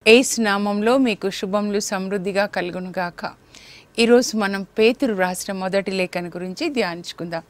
ఏస్ నామంలో మీకు శుభములు సమృద్ధిగా కలుగునుగాక ఈరోజు మనం పేతురు రాసిన మొదటి లేఖన గురించి ధ్యానించుకుందాం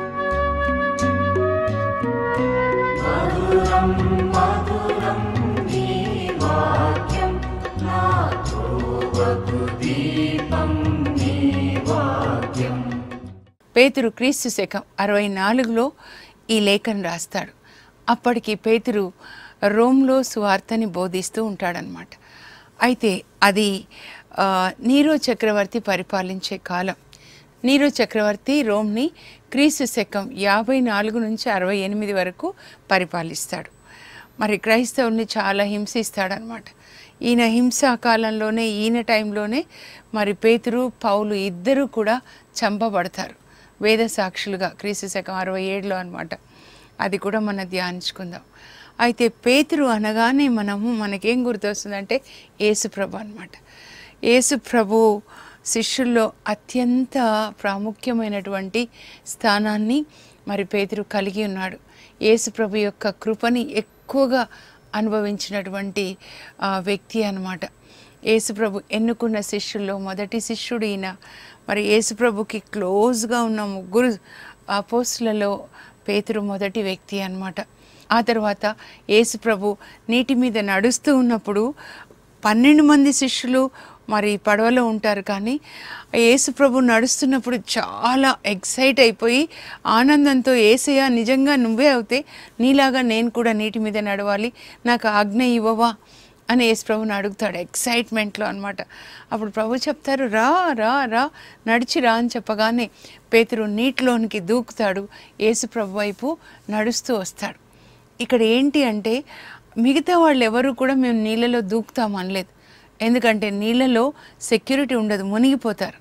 పేతురు క్రీస్తు శకం అరవై నాలుగులో ఈ లేఖను రాస్తాడు అప్పటికి పేతురు రోమ్లో సువార్తని బోధిస్తూ ఉంటాడనమాట అయితే అది ఆ, నీరో చక్రవర్తి పరిపాలించే కాలం నీరో చక్రవర్తి రోమ్ని క్రీస్తు శకం యాభై నాలుగు నుంచి అరవై ఎనిమిది వరకు పరిపాలిస్తాడు మరి క్రైస్తవుల్ని చాలా హింసిస్తాడనమాట ఈయన హింసా కాలంలోనే ఈయన టైంలోనే మరి పేతురు పౌలు ఇద్దరు కూడా చంపబడతారు వేద సాక్షులుగా క్రీస్తు శకం అరవై ఏడులో అనమాట అది కూడా మనం ధ్యానించుకుందాం అయితే పేతురు అనగానే మనము మనకేం గుర్తొస్తుందంటే యేసుప్రభు అనమాట యేసుప్రభు శిష్యుల్లో అత్యంత ప్రాముఖ్యమైనటువంటి స్థానాన్ని మరి పేతురు కలిగి ఉన్నాడు యేసుప్రభు యొక్క కృపని ఎక్కువగా అనుభవించినటువంటి ఆ, వ్యక్తి అన్నమాట యేసుప్రభు ఎన్నుకున్న శిష్యుల్లో మొదటి శిష్యుడు ఈయన మరి యేసుప్రభుకి క్లోజ్గా ఉన్న ముగ్గురు అపోస్తులలో పేతురు మొదటి వ్యక్తి అన్నమాట ఆ తర్వాత యేసుప్రభు నీటి మీద నడుస్తూ ఉన్నప్పుడు పన్నెండు మంది శిష్యులు మరి పడవలో ఉంటారు కానీ యేసుప్రభు నడుస్తున్నప్పుడు చాలా ఎక్సైట్ అయిపోయి ఆనందంతో ఏసయ్య నిజంగా నువ్వే అవుతే నీలాగా నేను కూడా నీటి మీద నడవాలి నాకు ఆజ్ఞ ఇవ్వవా అని యేసు ప్రభుని అడుగుతాడు ఎక్సైట్మెంట్లో అనమాట అప్పుడు ప్రభు చెప్తారు రా రా రా నడిచి రా అని చెప్పగానే పేతురు నీటిలోనికి దూకుతాడు యేసు ప్రభు వైపు నడుస్తూ వస్తాడు ఇక్కడ ఏంటి అంటే మిగతా వాళ్ళు ఎవరు కూడా మేము నీళ్ళలో దూకుతాం అనలేదు ఎందుకంటే నీళ్ళలో సెక్యూరిటీ ఉండదు మునిగిపోతారు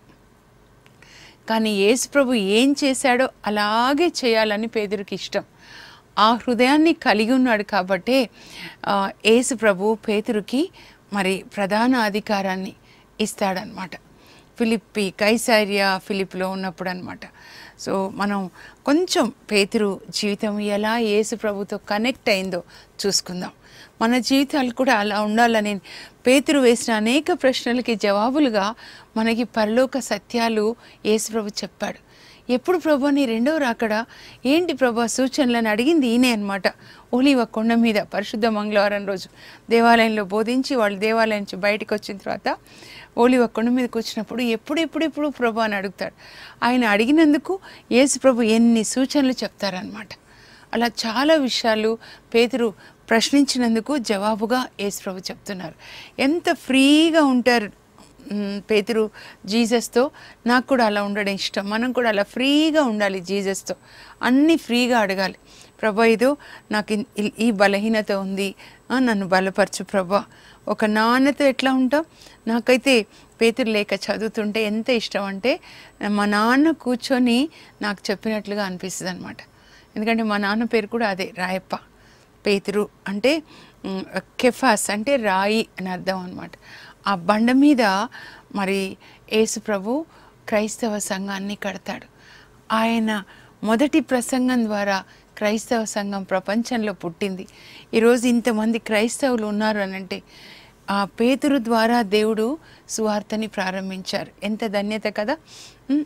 కానీ యేసు ప్రభు ఏం చేశాడో అలాగే చేయాలని పేదరికి ఇష్టం ఆ హృదయాన్ని కలిగి ఉన్నాడు కాబట్టే ఆ, యేసు ప్రభు పేతురుకి మరి ప్రధాన అధికారాన్ని ఇస్తాడనమాట ఫిలిప్పి కైసారియా ఫిలిప్లో ఉన్నప్పుడు అనమాట సో మనం కొంచెం పేతురు జీవితం ఎలా యేసు ప్రభుతో కనెక్ట్ అయిందో చూసుకుందాం మన జీవితాలు కూడా అలా ఉండాలని పేతురు వేసిన అనేక ప్రశ్నలకి జవాబులుగా మనకి పరలోక సత్యాలు యేసు ప్రభు చెప్పాడు ఎప్పుడు ప్రభు నీ రెండవ రాకడా ఏంటి ప్రభు సూచనలను అడిగింది ఈయనే అనమాట ఓలివ కొండ మీద పరిశుద్ధ మంగళవారం రోజు దేవాలయంలో బోధించి వాళ్ళు దేవాలయం నుంచి బయటకు వచ్చిన తర్వాత ఓలివ కొండ మీద కూర్చున్నప్పుడు ఎప్పుడు ఎప్పుడు ఎప్పుడు ప్రభు అని అడుగుతాడు ఆయన అడిగినందుకు యేసు ప్రభు ఎన్ని సూచనలు చెప్తారనమాట అలా చాలా విషయాలు పేతురు ప్రశ్నించినందుకు జవాబుగా యేసు ప్రభు చెప్తున్నారు ఎంత ఫ్రీగా ఉంటారు మ్, పేతురు జీసస్తో నాకు కూడా అలా ఉండడం ఇష్టం మనం కూడా అలా ఫ్రీగా ఉండాలి జీసస్తో అన్నీ ఫ్రీగా అడగాలి ప్రభా ఇదో నాకు ఇన్- ఇ- ఈ బలహీనత ఉంది ఆ, నన్ను బలపరచు ప్రభా ఒక నాన్నతో ఎట్లా ఉంటాం నాకైతే పేతురు లేక చదువుతుంటే ఎంత ఇష్టం అంటే మా నాన్న కూర్చొని నాకు చెప్పినట్లుగా అనిపిస్తుంది అనమాట ఎందుకంటే మా నాన్న పేరు కూడా అదే రాయప్ప పేతురు అంటే మ్, కెఫాస్ అంటే రాయి అని అర్థం అనమాట ఆ బండ మీద మరి యేసు ప్రభు క్రైస్తవ సంఘాన్ని కడతాడు ఆయన మొదటి ప్రసంగం ద్వారా క్రైస్తవ సంఘం ప్రపంచంలో పుట్టింది ఈరోజు ఇంతమంది క్రైస్తవులు ఉన్నారు అని అంటే ఆ పేతురు ద్వారా దేవుడు సువార్తని ప్రారంభించారు ఎంత ధన్యత కదా మ్,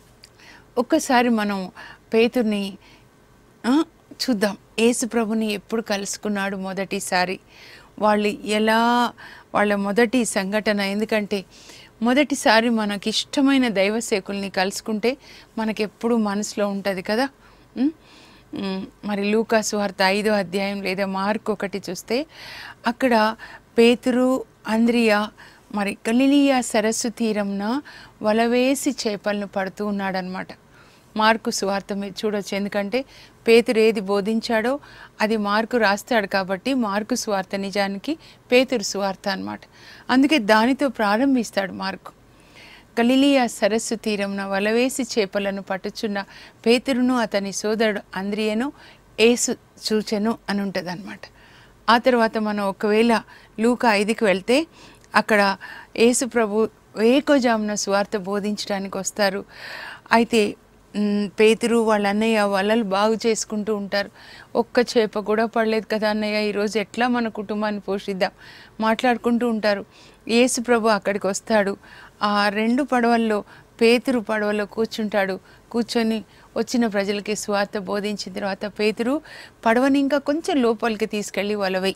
ఒక్కసారి మనం పేతుర్ని ఆ, చూద్దాం యేసు ప్రభుని ఎప్పుడు కలుసుకున్నాడు మొదటిసారి వాళ్ళు ఎలా వాళ్ళ మొదటి సంఘటన ఎందుకంటే మొదటిసారి మనకి ఇష్టమైన దైవ సేకుల్ని కలుసుకుంటే మనకి ఎప్పుడు మనసులో ఉంటుంది కదా ఉమ్, ఉమ్, మరి లూకాసు వార్త ఐదో అధ్యాయం లేదా మార్క్ ఒకటి చూస్తే అక్కడ పేతురు అంద్రియా మరి గలిలియా సరస్సు తీరంన వలవేసి చేపలను పడుతూ ఉన్నాడనమాట మార్కు సువార్త మీరు చూడొచ్చు ఎందుకంటే పేతురు ఏది బోధించాడో అది మార్కు రాస్తాడు కాబట్టి మార్కు సువార్త నిజానికి పేతురు సువార్త అన్నమాట అందుకే దానితో ప్రారంభిస్తాడు మార్కు గలిలియా సరస్సు తీరంన వలవేసి చేపలను పట్టుచున్న పేతురును అతని సోదరుడు అంద్రియను ఏసు చూచెను అని ఉంటుంది ఆ తర్వాత మనం ఒకవేళ లూక ఐదుకి వెళ్తే అక్కడ యేసు ప్రభు ఏకోజామున సువార్త బోధించడానికి వస్తారు అయితే మ్, పేతురు వాళ్ళ అన్నయ్య వలలు బాగు చేసుకుంటూ ఉంటారు ఒక్క చేప కూడా పడలేదు కదా అన్నయ్య ఈరోజు ఎట్లా మన కుటుంబాన్ని పోషిద్దాం మాట్లాడుకుంటూ ఉంటారు యేసు ప్రభు అక్కడికి వస్తాడు ఆ రెండు పడవల్లో పేతురు పడవలో కూర్చుంటాడు కూర్చొని వచ్చిన ప్రజలకి స్వార్థ బోధించిన తర్వాత పేతురు పడవని ఇంకా కొంచెం లోపలికి తీసుకెళ్ళి వలవై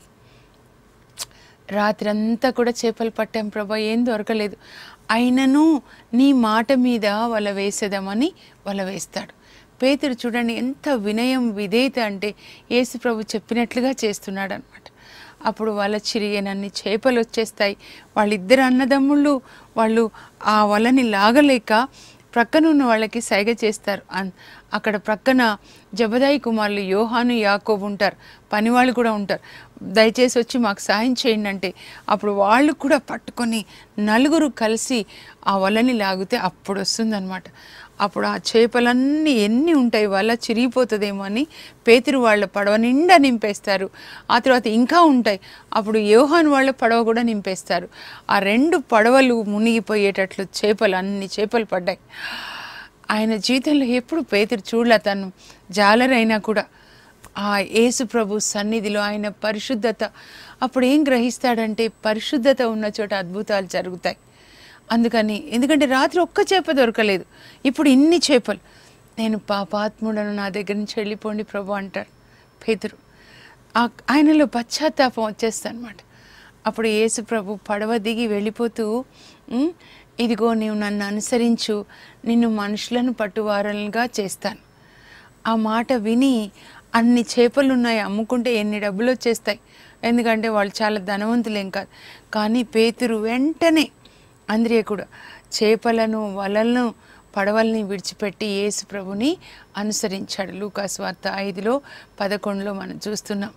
రాత్రంతా కూడా చేపలు పట్టాం ప్రభా ఏం దొరకలేదు అయినను నీ మాట మీద వల వేసేదామని వల వేస్తాడు పేతురు చూడండి ఎంత వినయం విధేయత అంటే యేసు ప్రభు చెప్పినట్లుగా చేస్తున్నాడు అనమాట అప్పుడు వల చిరిగేనన్ని చేపలు వచ్చేస్తాయి వాళ్ళిద్దరు అన్నదమ్ముళ్ళు వాళ్ళు ఆ వలని లాగలేక ప్రక్కన ఉన్న వాళ్ళకి సైగ చేస్తారు అన్- అక్కడ ప్రక్కన జబదాయి కుమారులు యోహాను యాకోబు ఉంటారు పనివాళ్ళు కూడా ఉంటారు దయచేసి వచ్చి మాకు సాయం చేయండి అంటే అప్పుడు వాళ్ళు కూడా పట్టుకొని నలుగురు కలిసి ఆ వలని లాగితే అప్పుడు వస్తుందన్నమాట అప్పుడు ఆ చేపలన్నీ ఎన్ని ఉంటాయి వల్ల చిరిగిపోతుందేమో అని పేతురు వాళ్ళ పడవ నిండా నింపేస్తారు ఆ తర్వాత ఇంకా ఉంటాయి అప్పుడు యోహాన్ వాళ్ళ పడవ కూడా నింపేస్తారు ఆ రెండు పడవలు మునిగిపోయేటట్లు చేపలు అన్ని చేపలు పడ్డాయి ఆయన జీవితంలో ఎప్పుడు పేతురు చూడలే తను జాలరైనా కూడా ఆ యేసు ప్రభు సన్నిధిలో ఆయన పరిశుద్ధత అప్పుడు ఏం గ్రహిస్తాడంటే పరిశుద్ధత ఉన్న చోట అద్భుతాలు జరుగుతాయి అందుకని ఎందుకంటే రాత్రి ఒక్క చేప దొరకలేదు ఇప్పుడు ఇన్ని చేపలు నేను పాపాత్ముడను నా దగ్గర నుంచి వెళ్ళిపోండి ప్రభు అంటారు పేతురు ఆ- ఆయనలో పశ్చాత్తాపం వచ్చేస్తా అనమాట అప్పుడు యేసు ప్రభు పడవ దిగి వెళ్ళిపోతూ "ఉమ్, ఇదిగో నీవు నన్ను అనుసరించు నిన్ను మనుషులను పట్టువారలుగా చేస్తాను ఆ మాట విని అన్ని చేపలు ఉన్నాయి అమ్ముకుంటే ఎన్ని డబ్బులు వచ్చేస్తాయి ఎందుకంటే వాళ్ళు చాలా ధనవంతులేం కాదు కానీ పేతురు వెంటనే అంద్రియ కూడా చేపలను వలలను పడవల్ని విడిచిపెట్టి యేసు ప్రభుని అనుసరించాడు లూకాస్ వార్త ఐదులో పదకొండులో మనం చూస్తున్నాం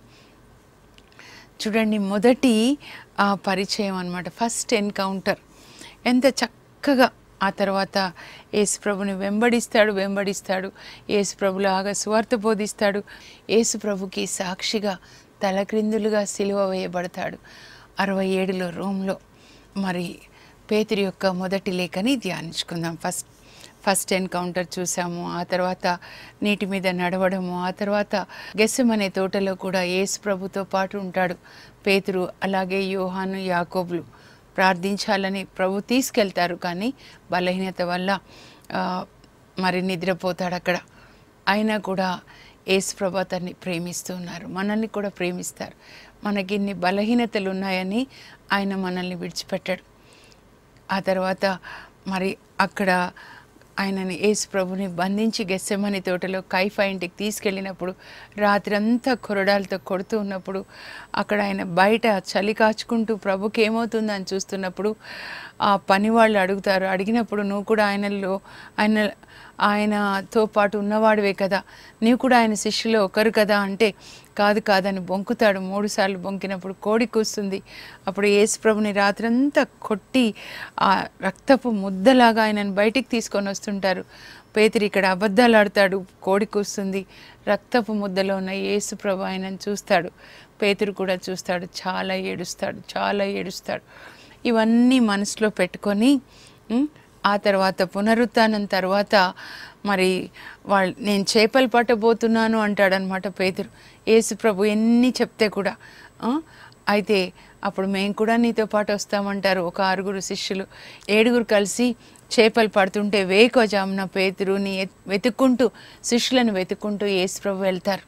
చూడండి మొదటి ఆ పరిచయం అన్నమాట ఫస్ట్ ఎన్కౌంటర్ ఎంత చక్కగా ఆ తర్వాత యేసు ప్రభుని వెంబడిస్తాడు వెంబడిస్తాడు యేసు ప్రభులాగా సువార్త బోధిస్తాడు యేసు ప్రభుకి సాక్షిగా తలక్రిందులుగా సిలువ వేయబడతాడు అరవై ఏడులో రోమ్లో మరి పేతురి యొక్క మొదటి లేఖని ధ్యానించుకుందాం ఫస్ట్ ఫస్ట్ ఎన్కౌంటర్ చూసాము ఆ తర్వాత నీటి మీద నడవడము ఆ తర్వాత గెస్సమనే తోటలో కూడా యేసు ప్రభుతో పాటు ఉంటాడు పేతురు అలాగే యోహాను యాకోబులు ప్రార్థించాలని ప్రభు తీసుకెళ్తారు కానీ బలహీనత వల్ల ఆ, మరి నిద్రపోతాడు అక్కడ అయినా కూడా యేసు ప్రభు అతన్ని ప్రేమిస్తూ ఉన్నారు మనల్ని కూడా ప్రేమిస్తారు మనకి ఇన్ని బలహీనతలు ఉన్నాయని ఆయన మనల్ని విడిచిపెట్టాడు ఆ తర్వాత మరి అక్కడ ఆయనని యేసు ప్రభుని బంధించి గెస్సెమని తోటలో కైఫా ఇంటికి తీసుకెళ్ళినప్పుడు రాత్రంతా కొరడాలతో కొడుతూ ఉన్నప్పుడు అక్కడ ఆయన బయట చలి కాచుకుంటూ ప్రభుకి ఏమవుతుందని చూస్తున్నప్పుడు ఆ పని వాళ్ళు అడుగుతారు అడిగినప్పుడు నువ్వు కూడా ఆయనలో ఆయన ఆయనతో పాటు ఉన్నవాడివే కదా నీవు కూడా ఆయన శిష్యులో ఒకరు కదా అంటే కాదు కాదని బొంకుతాడు మూడుసార్లు బొంకినప్పుడు కోడి కూస్తుంది అప్పుడు యేసు ప్రభుని రాత్రంతా కొట్టి ఆ రక్తపు ముద్దలాగా ఆయనను బయటికి తీసుకొని వస్తుంటారు పేతురు ఇక్కడ అబద్ధాలు ఆడతాడు కోడి కూస్తుంది రక్తపు ముద్దలో ఉన్న యేసు ప్రభు ఆయనను చూస్తాడు పేతురు కూడా చూస్తాడు చాలా ఏడుస్తాడు చాలా ఏడుస్తాడు ఇవన్నీ మనసులో పెట్టుకొని ఉమ్, ఆ తర్వాత పునరుత్థానం తర్వాత మరి వాళ్ళు నేను చేపలు పట్టబోతున్నాను అంటాడనమాట పేతురు యేసు ప్రభు ఎన్ని చెప్తే కూడా ఆ, అయితే అప్పుడు మేము కూడా నీతో పాటు వస్తామంటారు ఒక ఆరుగురు శిష్యులు ఏడుగురు కలిసి చేపలు పడుతుంటే వేకోజామున పేతురుని ఎత్- వెతుక్కుంటూ శిష్యులను వెతుక్కుంటూ యేసు ప్రభు వెళ్తారు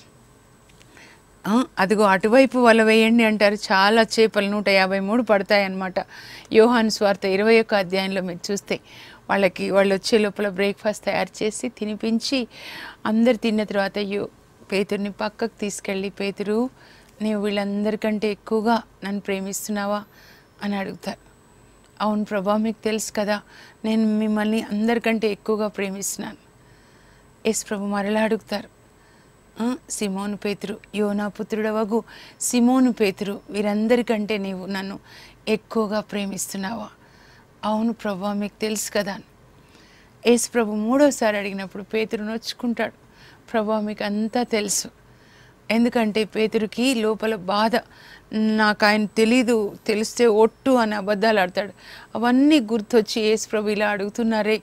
ఆ, అదిగో అటువైపు వల వేయండి అంటారు చాలా చేపలు నూట యాభై మూడు పడతాయన్నమాట యోహాను స్వార్థ ఇరవై ఒక్క అధ్యాయంలో మీరు చూస్తే వాళ్ళకి వాళ్ళు వచ్చే లోపల బ్రేక్ఫాస్ట్ తయారు చేసి తినిపించి అందరు తిన్న తర్వాత యో పేతుర్ని పక్కకు తీసుకెళ్ళి పేతురు నీవు వీళ్ళందరికంటే ఎక్కువగా నన్ను ప్రేమిస్తున్నావా అని అడుగుతారు అవును ప్రభా మీకు తెలుసు కదా నేను మిమ్మల్ని అందరికంటే ఎక్కువగా ప్రేమిస్తున్నాను ఎస్ ప్రభు మరలా అడుగుతారు ఆ, సిమోను పేతురు యోనా పుత్రుడవగు సిమోను పేతురు వీరందరికంటే నీవు నన్ను ఎక్కువగా ప్రేమిస్తున్నావా అవును ప్రభా మీకు తెలుసు కదా యేసు ప్రభు మూడోసారి అడిగినప్పుడు పేతురు నొచ్చుకుంటాడు ప్రభా మీకు అంతా తెలుసు ఎందుకంటే పేతురికి లోపల బాధ నాకు ఆయన తెలీదు తెలిస్తే ఒట్టు అని అబద్ధాలు ఆడతాడు అవన్నీ గుర్తొచ్చి యేసు ప్రభు ఇలా అడుగుతున్నారే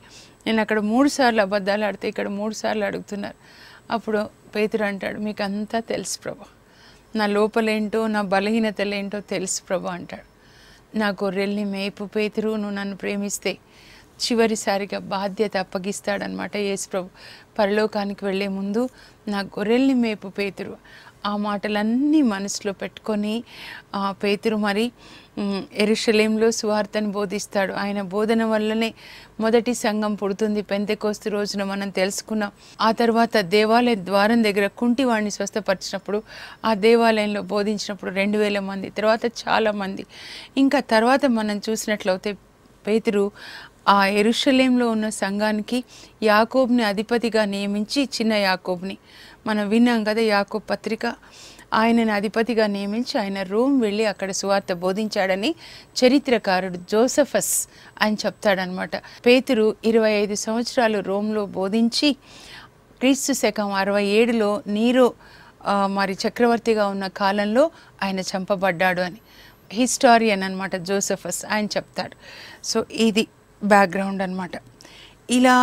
నేను అక్కడ మూడు సార్లు అబద్ధాలు ఆడితే ఇక్కడ మూడు సార్లు అడుగుతున్నారు అప్పుడు పేతురు అంటాడు మీకు అంతా తెలుసు ప్రభా నా లోపలేంటో నా బలహీనతలేంటో తెలుసు ప్రభా అంటాడు నా గొర్రెల్ని మేపు పేతురు నువ్వు నన్ను ప్రేమిస్తే చివరిసారిగా బాధ్యత అప్పగిస్తాడనమాట యేసు ప్రభు పరలోకానికి వెళ్ళే ముందు నా గొర్రెల్ని మేపు పేతురు ఆ మాటలన్నీ మనసులో పెట్టుకొని ఆ పేతురు మరి మ్, ఎరుషలేంలో సువార్తను బోధిస్తాడు ఆయన బోధన వల్లనే మొదటి సంఘం పుడుతుంది పెంతెకోస్తు రోజున మనం తెలుసుకున్నాం ఆ తర్వాత దేవాలయ ద్వారం దగ్గర కుంటి వాడిని స్వస్థపరిచినప్పుడు ఆ దేవాలయంలో బోధించినప్పుడు రెండు వేల మంది తర్వాత చాలా మంది ఇంకా తర్వాత మనం చూసినట్లయితే పేతురు ఆ ఎరుషలేంలో ఉన్న సంఘానికి యాకోబ్ని అధిపతిగా నియమించి చిన్న యాకోబ్ని మనం విన్నాం కదా యాకోబ్ పత్రిక ఆయనను అధిపతిగా నియమించి ఆయన రోమ్ వెళ్ళి అక్కడ సువార్త బోధించాడని చరిత్రకారుడు జోసఫస్ అని చెప్తాడనమాట పేతురు ఇరవై ఐదు సంవత్సరాలు రోమ్లో బోధించి క్రీస్తు శకం అరవై ఏడులో నీరో ఆ, మరి చక్రవర్తిగా ఉన్న కాలంలో ఆయన చంపబడ్డాడు అని హిస్టారియన్ అనమాట జోసఫస్ ఆయన చెప్తాడు సో ఇది బ్యాక్గ్రౌండ్ అనమాట ఇలా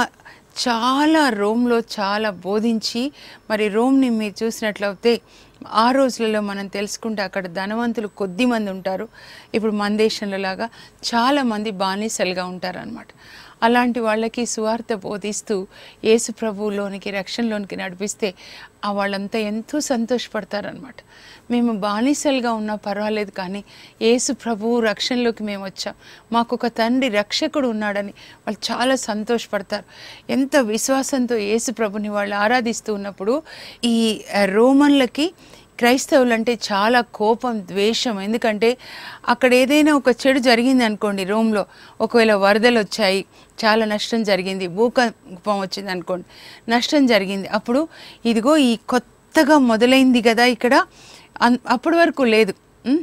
చాలా రోమ్లో చాలా బోధించి మరి రోమ్ని మీరు చూసినట్లయితే ఆ రోజులలో మనం తెలుసుకుంటే అక్కడ ధనవంతులు కొద్ది మంది ఉంటారు ఇప్పుడు మన దేశంలో లాగా చాలామంది బానిసలుగా ఉంటారనమాట అలాంటి వాళ్ళకి సువార్త బోధిస్తూ యేసు ప్రభువులోనికి రక్షణలోనికి నడిపిస్తే ఆ వాళ్ళంతా ఎంతో సంతోషపడతారనమాట మేము బానిసలుగా ఉన్నా పర్వాలేదు కానీ యేసు ప్రభువు రక్షణలోకి మేము వచ్చాం మాకు ఒక తండ్రి రక్షకుడు ఉన్నాడని వాళ్ళు చాలా సంతోషపడతారు ఎంత విశ్వాసంతో యేసు ప్రభుని వాళ్ళు ఆరాధిస్తూ ఉన్నప్పుడు ఈ ఆ, రోమన్లకి క్రైస్తవులు అంటే చాలా కోపం ద్వేషం ఎందుకంటే అక్కడ ఏదైనా ఒక చెడు జరిగింది అనుకోండి రోమ్లో ఒకవేళ వరదలు వచ్చాయి చాలా నష్టం జరిగింది భూకంపం వచ్చింది అనుకోండి నష్టం జరిగింది అప్పుడు ఇదిగో ఈ కొత్తగా మొదలైంది కదా ఇక్కడ అన్- అప్పటి వరకు లేదు ఉం?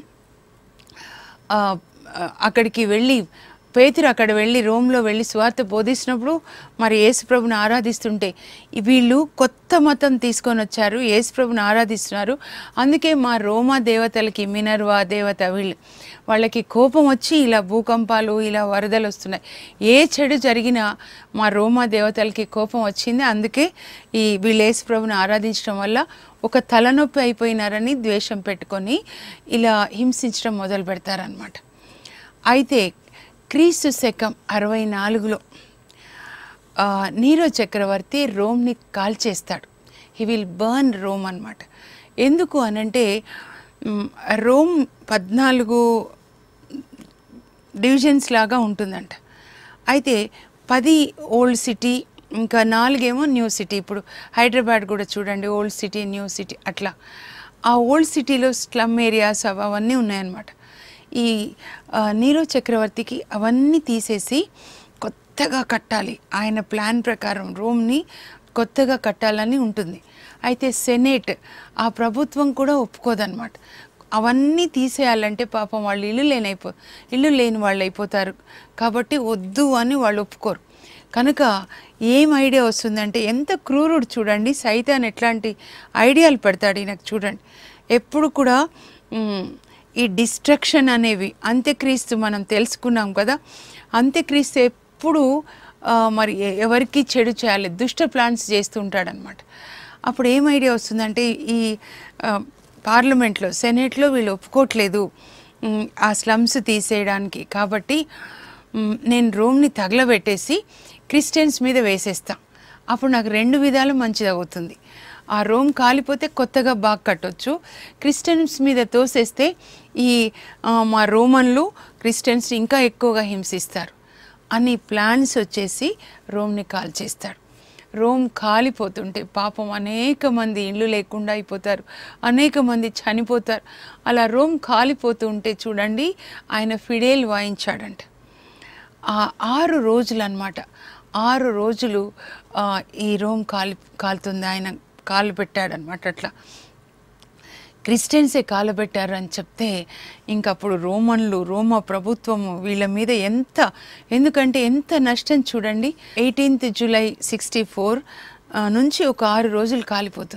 ఆ, ఆ, అక్కడికి వెళ్ళి పేతురు అక్కడ వెళ్ళి రోమ్లో వెళ్ళి స్వార్థ బోధిస్తున్నప్పుడు మరి యేసుప్రభుని ఆరాధిస్తుంటే ఈ వీళ్ళు కొత్త మతం తీసుకొని వచ్చారు యేసుప్రభుని ఆరాధిస్తున్నారు అందుకే మా రోమా దేవతలకి మినర్వా దేవత వీళ్ళు వాళ్ళకి కోపం వచ్చి ఇలా భూకంపాలు ఇలా వరదలు వస్తున్నాయి ఏ చెడు జరిగినా మా రోమా దేవతలకి కోపం వచ్చింది అందుకే ఈ వీళ్ళు యేసుప్రభుని ఆరాధించడం వల్ల ఒక తలనొప్పి అయిపోయినారని ద్వేషం పెట్టుకొని ఇలా హింసించడం మొదలు పెడతారనమాట అయితే క్రీస్తు శకం అరవై నాలుగులో ఆ, నీరో చక్రవర్తి రోమ్ని కాల్చేస్తాడు హీ విల్ బర్న్ రోమ్ అన్నమాట ఎందుకు అనంటే మ్, రోమ్ పద్నాలుగు డివిజన్స్ లాగా ఉంటుందంట అయితే పది ఓల్డ్ సిటీ ఇంకా నాలుగేమో న్యూ సిటీ ఇప్పుడు హైదరాబాద్ కూడా చూడండి ఓల్డ్ సిటీ న్యూ సిటీ అట్లా ఆ ఓల్డ్ సిటీలో స్లమ్ ఏరియాస్ అవ- అవన్నీ ఉన్నాయన్నమాట ఈ ఆ, నీరో చక్రవర్తికి అవన్నీ తీసేసి కొత్తగా కట్టాలి ఆయన ప్లాన్ ప్రకారం రోమ్ని కొత్తగా కట్టాలని ఉంటుంది అయితే సెనేట్ ఆ ప్రభుత్వం కూడా ఒప్పుకోదన్నమాట అవన్నీ తీసేయాలంటే పాపం వాళ్ళు ఇల్లు లేనైపో ఇల్లు లేని వాళ్ళు అయిపోతారు కాబట్టి వద్దు అని వాళ్ళు ఒప్పుకోరు కనుక ఏం ఐడియా వస్తుందంటే ఎంత క్రూరుడు చూడండి సైతాన్ ఎట్లాంటి ఐడియాలు పెడతాడు ఈయనకు చూడండి ఎప్పుడు కూడా మ్, ఈ డిస్ట్రక్షన్ అనేవి అంత్యక్రీస్తు మనం తెలుసుకున్నాం కదా అంత్యక్రీస్తు ఎప్పుడు ఆ, మరి ఎ- ఎవరికి చెడు చేయాలి దుష్ట ప్లాన్స్ చేస్తూ ఉంటాడనమాట అప్పుడు ఏం ఐడియా వస్తుందంటే ఈ ఆ, పార్లమెంట్లో సెనేట్లో వీళ్ళు ఒప్పుకోవట్లేదు మ్, ఆ స్లమ్స్ తీసేయడానికి కాబట్టి మ్, నేను రోమ్ని తగలబెట్టేసి క్రిస్టియన్స్ మీద వేసేస్తా అప్పుడు నాకు రెండు విధాలు మంచిది అవుతుంది ఆ రోమ్ కాలిపోతే కొత్తగా బాగా కట్టొచ్చు క్రిస్టియన్స్ మీద తోసేస్తే ఈ ఆ, మా రోమన్లు క్రిస్టియన్స్ ఇంకా ఎక్కువగా హింసిస్తారు అని ప్లాన్స్ వచ్చేసి రోమ్ని కాల్చేస్తాడు రోమ్ కాలిపోతుంటే పాపం అనేక మంది ఇండ్లు లేకుండా అయిపోతారు అనేక మంది చనిపోతారు అలా రోమ్ కాలిపోతూ ఉంటే చూడండి ఆయన ఫిడేల్ వాయించాడంట ఆ ఆరు రోజులు అనమాట ఆరు రోజులు ఆ, ఈ రోమ్ కాలి కాలుతుంది ఆయన కాలు పెట్టాడనమాట అట్లా క్రిస్టియన్సే కాలబెట్టారు అని చెప్తే ఇంకప్పుడు రోమన్లు రోమా ప్రభుత్వము వీళ్ళ మీద ఎంత ఎందుకంటే ఎంత నష్టం చూడండి ఎయిటీన్త్ జూలై సిక్స్టీ ఫోర్ నుంచి ఒక ఆరు రోజులు కాలిపోతుంది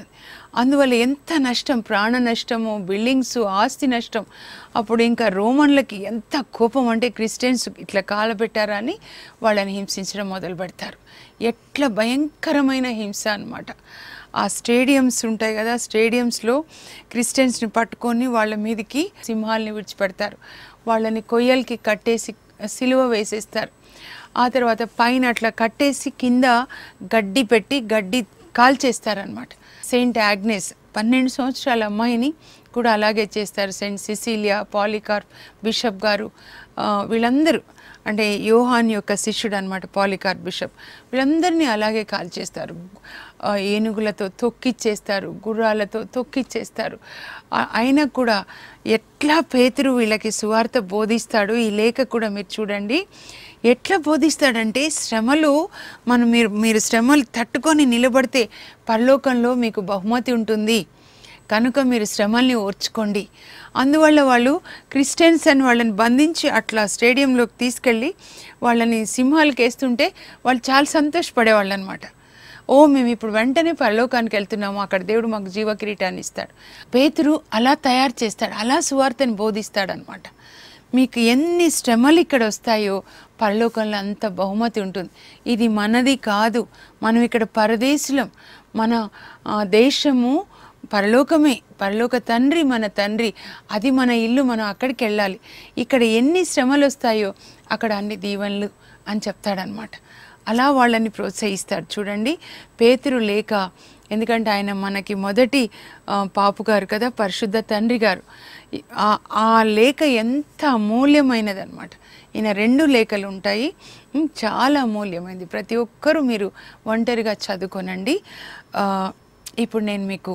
అందువల్ల ఎంత నష్టం ప్రాణ నష్టము బిల్డింగ్స్ ఆస్తి నష్టం అప్పుడు ఇంకా రోమన్లకి ఎంత కోపం అంటే క్రిస్టియన్స్ ఇట్లా కాలబెట్టారా అని వాళ్ళని హింసించడం మొదలు పెడతారు ఎట్లా భయంకరమైన హింస అన్నమాట ఆ స్టేడియంస్ ఉంటాయి కదా స్టేడియంస్లో క్రిస్టియన్స్ని పట్టుకొని వాళ్ళ మీదకి సింహాల్ని విడిచిపెడతారు వాళ్ళని కొయ్యలకి కట్టేసి సిలువ వేసేస్తారు ఆ తర్వాత పైన అట్లా కట్టేసి కింద గడ్డి పెట్టి గడ్డి కాల్చేస్తారనమాట సెయింట్ ఆగ్నెస్ పన్నెండు సంవత్సరాల అమ్మాయిని కూడా అలాగే చేస్తారు సెయింట్ సిసిలియా పాలికార్ప్ బిషప్ గారు ఆ, వీళ్ళందరూ అంటే యోహాన్ యొక్క శిష్యుడు అనమాట పాలికార్ప్ బిషప్ వీళ్ళందరినీ అలాగే కాల్చేస్తారు ఆ, ఏనుగులతో తొక్కిచ్చేస్తారు గుర్రాలతో తొక్కిచ్చేస్తారు ఆ- అయినా కూడా ఎట్లా పేతురు వీళ్ళకి సువార్త బోధిస్తాడు ఈ లేఖ కూడా మీరు చూడండి ఎట్లా బోధిస్తాడంటే శ్రమలు మనం మీరు మీరు శ్రమలు తట్టుకొని నిలబడితే పరలోకంలో మీకు బహుమతి ఉంటుంది కనుక మీరు శ్రమల్ని ఓర్చుకోండి అందువల్ల వాళ్ళు క్రిస్టియన్స్ అని వాళ్ళని బంధించి అట్లా స్టేడియంలోకి తీసుకెళ్ళి వాళ్ళని సింహాలకు వేస్తుంటే వాళ్ళు చాలా సంతోషపడేవాళ్ళు అనమాట ఓ మేము ఇప్పుడు వెంటనే పరలోకానికి వెళ్తున్నాము అక్కడ దేవుడు మాకు జీవ కిరీటాన్ని ఇస్తాడు పేతురు అలా తయారు చేస్తాడు అలా సువార్తని బోధిస్తాడు అనమాట మీకు ఎన్ని శ్రమలు ఇక్కడ వస్తాయో పరలోకంలో అంత బహుమతి ఉంటుంది ఇది మనది కాదు మనం ఇక్కడ పరదేశులం మన ఆ, దేశము పరలోకమే పరలోక తండ్రి మన తండ్రి అది మన ఇల్లు మనం అక్కడికి వెళ్ళాలి ఇక్కడ ఎన్ని శ్రమలు వస్తాయో అక్కడ అన్ని దీవెనలు అని చెప్తాడనమాట అలా వాళ్ళని ప్రోత్సహిస్తాడు చూడండి పేతురు లేక ఎందుకంటే ఆయన మనకి మొదటి ఆ, పాపు గారు కదా పరిశుద్ధ తండ్రి గారు ఈ- ఆ- ఆ లేఖ ఎంత అమూల్యమైనది అనమాట ఈయన రెండు లేఖలు ఉంటాయి ఉమ్, చాలా అమూల్యమైనది ప్రతి ఒక్కరూ మీరు ఒంటరిగా చదువుకోనండి ఆ, ఇప్పుడు నేను మీకు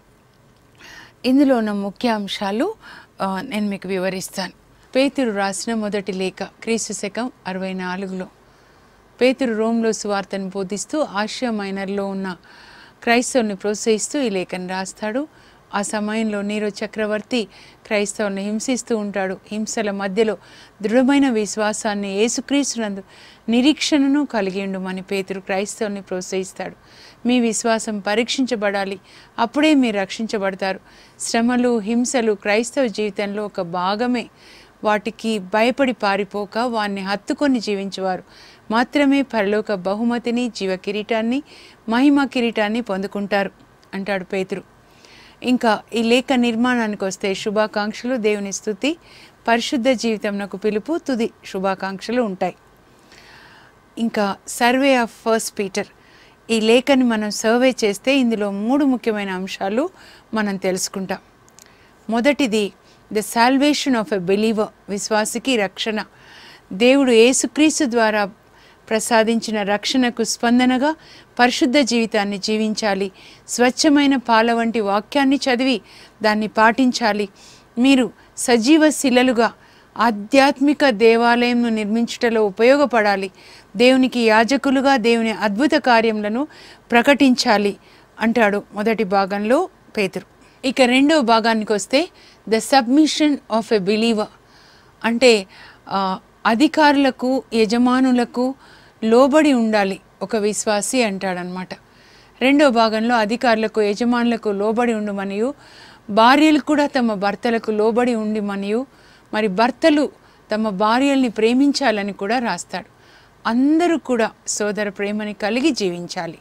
ఇందులో ఉన్న ముఖ్య అంశాలు ఆ, నేను మీకు వివరిస్తాను పేతురు రాసిన మొదటి లేఖ క్రీస్తు శకం అరవై నాలుగులో పేతురు రోమ్లో సువార్తను బోధిస్తూ ఆసియా మైనర్లో ఉన్న క్రైస్తవుని ప్రోత్సహిస్తూ ఈ లేఖను రాస్తాడు ఆ సమయంలో నీరో చక్రవర్తి క్రైస్తవుని హింసిస్తూ ఉంటాడు హింసల మధ్యలో దృఢమైన విశ్వాసాన్ని యేసుక్రీస్తునందు నిరీక్షణను కలిగి ఉండుమని పేతురు క్రైస్తవుని ప్రోత్సహిస్తాడు మీ విశ్వాసం పరీక్షించబడాలి అప్పుడే మీరు రక్షించబడతారు శ్రమలు హింసలు క్రైస్తవ జీవితంలో ఒక భాగమే వాటికి భయపడి పారిపోక వాన్ని హత్తుకొని జీవించేవారు మాత్రమే పరలోక బహుమతిని జీవ కిరీటాన్ని మహిమ కిరీటాన్ని పొందుకుంటారు అంటాడు పేతురు ఇంకా ఈ లేఖ నిర్మాణానికి వస్తే శుభాకాంక్షలు దేవుని స్థుతి పరిశుద్ధ జీవితంనకు పిలుపు తుది శుభాకాంక్షలు ఉంటాయి ఇంకా సర్వే ఆఫ్ ఫస్ట్ పీటర్ ఈ లేఖని మనం సర్వే చేస్తే ఇందులో మూడు ముఖ్యమైన అంశాలు మనం తెలుసుకుంటాం మొదటిది the salvation of a believer విశ్వాసికి రక్షణ దేవుడు యేసుక్రీస్తు ద్వారా ప్రసాదించిన రక్షణకు స్పందనగా పరిశుద్ధ జీవితాన్ని జీవించాలి స్వచ్ఛమైన పాల వంటి వాక్యాన్ని చదివి దాన్ని పాటించాలి మీరు సజీవ శిలలుగా ఆధ్యాత్మిక దేవాలయంను నిర్మించుటలో ఉపయోగపడాలి దేవునికి యాజకులుగా దేవుని అద్భుత కార్యములను ప్రకటించాలి అంటాడు మొదటి భాగంలో పేతురు ఇక రెండవ భాగానికి వస్తే the submission of a believer అంటే ఆ, అధికారులకు యజమానులకు లోబడి ఉండాలి ఒక విశ్వాసి అంటాడనమాట రెండో భాగంలో అధికారులకు యజమానులకు లోబడి ఉండమనియు భార్యలు కూడా తమ భర్తలకు లోబడి ఉండిమనియు మరి భర్తలు తమ భార్యల్ని ప్రేమించాలని కూడా రాస్తాడు అందరూ కూడా సోదర ప్రేమని కలిగి జీవించాలి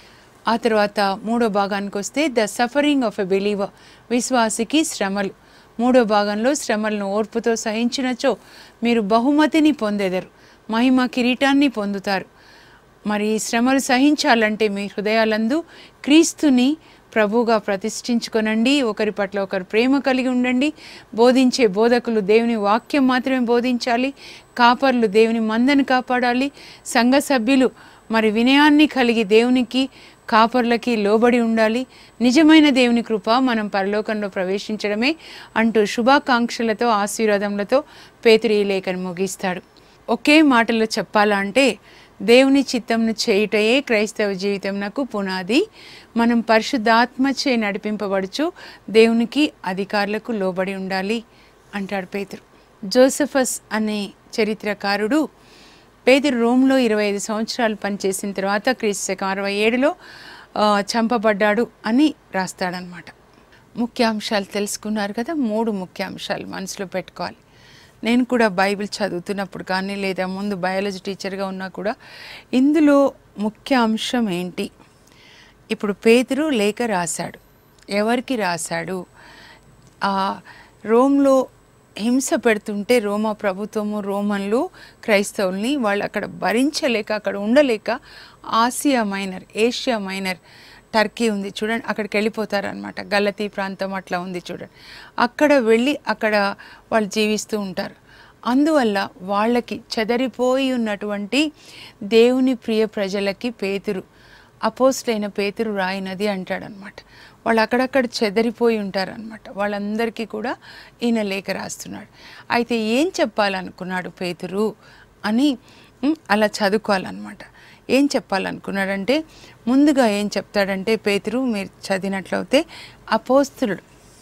ఆ తర్వాత మూడో భాగానికి వస్తే the suffering of a believer విశ్వాసికి శ్రమలు మూడో భాగంలో శ్రమలను ఓర్పుతో సహించినచో మీరు బహుమతిని పొందెదరు మహిమ కిరీటాన్ని పొందుతారు మరి ఈ శ్రమలు సహించాలంటే మీ హృదయాలందు క్రీస్తుని ప్రభువుగా ప్రతిష్ఠించుకొనండి ఒకరి పట్ల ఒకరు ప్రేమ కలిగి ఉండండి బోధించే బోధకులు దేవుని వాక్యం మాత్రమే బోధించాలి కాపర్లు దేవుని మందని కాపాడాలి సంఘ సభ్యులు మరి వినయాన్ని కలిగి దేవునికి కాపర్లకి లోబడి ఉండాలి నిజమైన దేవుని కృప మనం పరలోకంలో ప్రవేశించడమే అంటూ శుభాకాంక్షలతో ఆశీర్వాదములతో పేతురు ఈ లేఖను ముగిస్తాడు ఒకే మాటలో చెప్పాలంటే దేవుని చిత్తంను చేయుటయే క్రైస్తవ జీవితంనకు పునాది మనం పరిశుద్ధాత్మచే నడిపింపబడుచు దేవునికి అధికారులకు లోబడి ఉండాలి అంటాడు పేతురు జోసఫస్ అనే చరిత్రకారుడు పేదరు రోమ్లో ఇరవై ఐదు సంవత్సరాలు పనిచేసిన తర్వాత క్రీస్తు శకం అరవై ఏడులో ఆ, చంపబడ్డాడు అని రాస్తాడనమాట ముఖ్యాంశాలు తెలుసుకున్నారు కదా మూడు ముఖ్యాంశాలు మనసులో పెట్టుకోవాలి నేను కూడా బైబిల్ చదువుతున్నప్పుడు కానీ లేదా ముందు బయాలజీ టీచర్గా ఉన్నా కూడా ఇందులో ముఖ్య అంశం ఏంటి ఇప్పుడు పేతురు లేఖ రాశాడు ఎవరికి రాశాడు ఆ రోమ్లో హింస పెడుతుంటే రోమా ప్రభుత్వము రోమన్లు క్రైస్తవుల్ని వాళ్ళు అక్కడ భరించలేక అక్కడ ఉండలేక Asia Minor Asia Minor Turkey ఉంది చూడండి అక్కడికి వెళ్ళిపోతారనమాట గల్లతీ ప్రాంతం అట్లా ఉంది చూడండి అక్కడ వెళ్ళి అక్కడ వాళ్ళు జీవిస్తూ ఉంటారు అందువల్ల వాళ్ళకి చెదరిపోయి ఉన్నటువంటి దేవుని ప్రియ ప్రజలకి పేతురు అపోస్టైన పేతురు రాయినది అంటాడనమాట వాళ్ళు అక్కడక్కడ చెదరిపోయి ఉంటారనమాట వాళ్ళందరికీ కూడా ఈయన లేఖ రాస్తున్నాడు అయితే ఏం చెప్పాలనుకున్నాడు పేతురు అని ఉమ్, అలా చదువుకోవాలన్నమాట ఏం చెప్పాలనుకున్నాడంటే ముందుగా ఏం చెప్తాడంటే పేతురు మీరు చదివినట్లయితే అపోస్తులుడు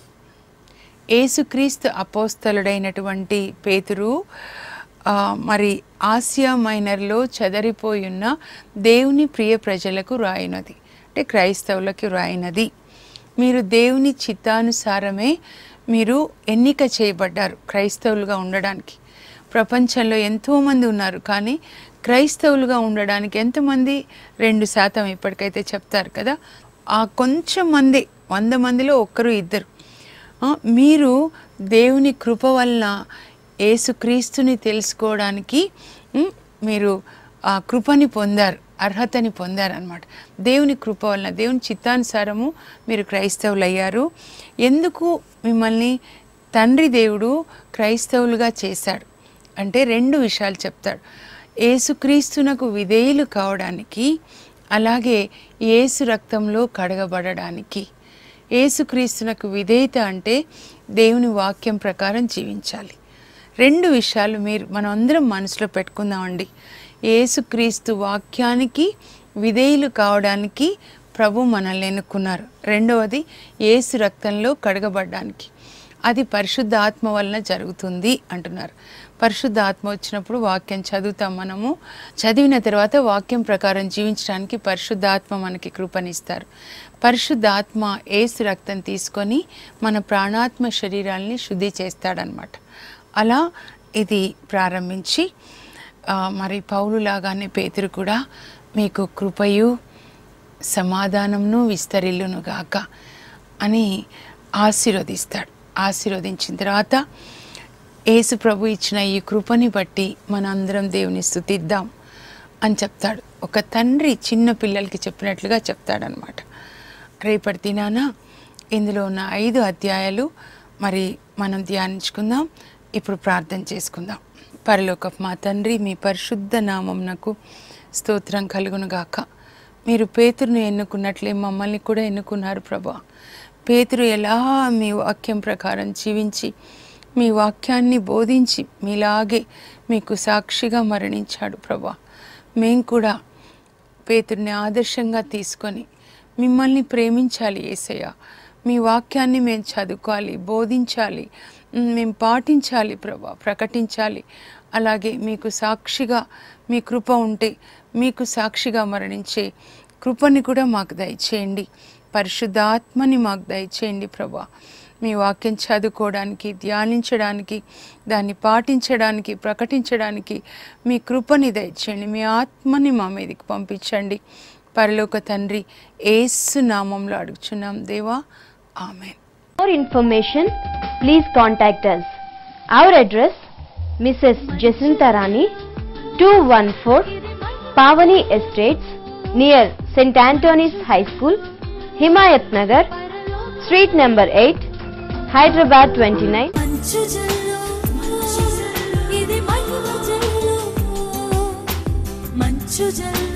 యేసుక్రీస్తు అపోస్తలుడైనటువంటి పేతురు ఆ, మరి ఆసియా మైనర్లో చెదరిపోయి ఉన్న దేవుని ప్రియ ప్రజలకు రాయినది అంటే క్రైస్తవులకు రాయినది మీరు దేవుని చిత్తానుసారమే మీరు ఎన్నిక చేయబడ్డారు క్రైస్తవులుగా ఉండడానికి ప్రపంచంలో ఎంతోమంది ఉన్నారు కానీ క్రైస్తవులుగా ఉండడానికి ఎంతమంది రెండు శాతం ఇప్పటికైతే చెప్తారు కదా ఆ కొంచెం మంది వంద మందిలో ఒక్కరు ఇద్దరు ఆ, మీరు దేవుని కృప వలన యేసుక్రీస్తుని తెలుసుకోవడానికి ఉమ్, మీరు ఆ కృపని పొందారు అర్హతని పొందారనమాట దేవుని కృప వలన దేవుని చిత్తానుసారము మీరు క్రైస్తవులు అయ్యారు ఎందుకు మిమ్మల్ని తండ్రి దేవుడు క్రైస్తవులుగా చేశాడు అంటే రెండు విషయాలు చెప్తాడు యేసుక్రీస్తునకు విధేయులు కావడానికి అలాగే యేసు రక్తంలో కడగబడడానికి యేసుక్రీస్తునకు విధేయత అంటే దేవుని వాక్యం ప్రకారం జీవించాలి రెండు విషయాలు మీరు మనం అందరం మనసులో పెట్టుకుందామండి యేసుక్రీస్తు వాక్యానికి విధేయులు కావడానికి ప్రభు మనల్ని ఎన్నుకున్నారు రెండవది యేసు రక్తంలో కడగబడ్డానికి అది పరిశుద్ధ ఆత్మ వలన జరుగుతుంది అంటున్నారు పరిశుద్ధ ఆత్మ వచ్చినప్పుడు వాక్యం చదువుతాం మనము చదివిన తర్వాత వాక్యం ప్రకారం జీవించడానికి పరిశుద్ధ ఆత్మ మనకి కృపనిస్తారు పరిశుద్ధ ఆత్మ ఏసు రక్తం తీసుకొని మన ప్రాణాత్మ శరీరాల్ని శుద్ధి చేస్తాడనమాట అలా ఇది ప్రారంభించి ఆ, మరి పౌలులాగానే పేతురు కూడా మీకు కృపయు సమాధానంను విస్తరిల్లును గాక అని ఆశీర్వదిస్తాడు ఆశీర్వదించిన తర్వాత యేసు ప్రభు ఇచ్చిన ఈ కృపని బట్టి మనందరం దేవుని స్తుతిద్దాం అని చెప్తాడు ఒక తండ్రి చిన్న పిల్లలకి చెప్పినట్లుగా చెప్తాడనమాట రేపటి దినాన ఇందులో ఉన్న ఐదు అధ్యాయాలు మరి మనం ధ్యానించుకుందాం ఇప్పుడు ప్రార్థన చేసుకుందాం పరలోకపు మా తండ్రి మీ పరిశుద్ధ నామంనకు స్తోత్రం కలుగును గాక మీరు పేతురును ఎన్నుకున్నట్లే మమ్మల్ని కూడా ఎన్నుకున్నారు ప్రభా పేతురు ఎలా మీ వాక్యం ప్రకారం జీవించి మీ వాక్యాన్ని బోధించి మీలాగే మీకు సాక్షిగా మరణించాడు ప్రభా మేం కూడా పేతుడిని ఆదర్శంగా తీసుకొని మిమ్మల్ని ప్రేమించాలి ఏసయ్య మీ వాక్యాన్ని మేము చదువుకోవాలి బోధించాలి మ్, మేము పాటించాలి ప్రభా ప్రకటించాలి అలాగే మీకు సాక్షిగా మీ కృప ఉంటే మీకు సాక్షిగా మరణించే కృపని కూడా మాకు దయచేయండి పరిశుద్ధాత్మని మాకు దయచేయండి ప్రభా మీ వాక్యం చదువుకోవడానికి ధ్యానించడానికి దాన్ని పాటించడానికి ప్రకటించడానికి మీ కృపని దయచేయండి మీ ఆత్మని మా మీదకి పంపించండి పరలోక తండ్రి ఏసు నామంలో అడుగుచున్నాం దేవా amen For information, please contact us. Our address Mrs. Jacinta Rani, 214 Pavani Estates, near St. Anthony's High School, Himayat Nagar, Street number 8, Hyderabad 29. మంచు జల్లు ఇది మహిమ జల్లు మంచు జల్లు